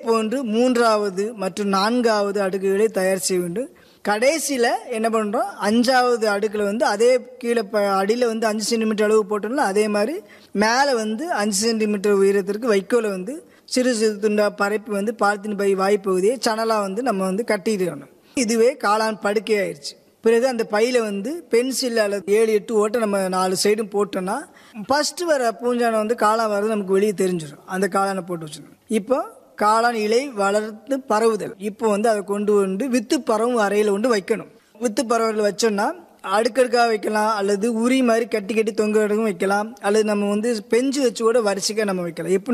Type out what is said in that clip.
போன்று மூன்றாவது மற்றும் நான்காவது அடுக்குகளை தயார் செய்ய வேண்டும் கடைசியில் என்ன பண்ணுறோம் அஞ்சாவது அடுக்கில் வந்து அதே கீழே ப அடியில் வந்து அஞ்சு சென்டிமீட்டர் அளவு போட்டோம்ல அதே மாதிரி மேலே வந்து அஞ்சு சென்டிமீட்டர் உயரத்திற்கு வைக்கோலை வந்து சிறு சிறு துண்டா பரப்பி வந்து பாலித்தீன் பை வாய்ப்பகுதியை சணலாக வந்து நம்ம வந்து கட்டிடணும் இதுவே காளான் படுக்கை ஆயிடுச்சு பிறகு அந்த பையில வந்து பென்சில் அல்லது ஏழு எட்டு ஓட்டை நம்ம நாலு சைடும் போட்டோம்னா ஃபர்ஸ்ட் வர பூஞ்சானை வந்து காளான் வர்றது நமக்கு வெளியே தெரிஞ்சிடும் அந்த காளானை போட்டு வச்சிடணும் இப்போ காளான் இலை வளர்த்து பரவுதல் இப்போ வந்து அதை கொண்டு வந்து வித்து பரவும் அறையில் கொண்டு வைக்கணும் வித்து பரவல் வச்சோம்னா அடுக்கடுக்காக வைக்கலாம் அல்லது உரி மாதிரி கட்டி கட்டி தொங்க இடமும் வைக்கலாம் அல்லது நம்ம வந்து பெஞ்சு வச்சு கூட வரிசைக்காக நம்ம வைக்கலாம் எப்படி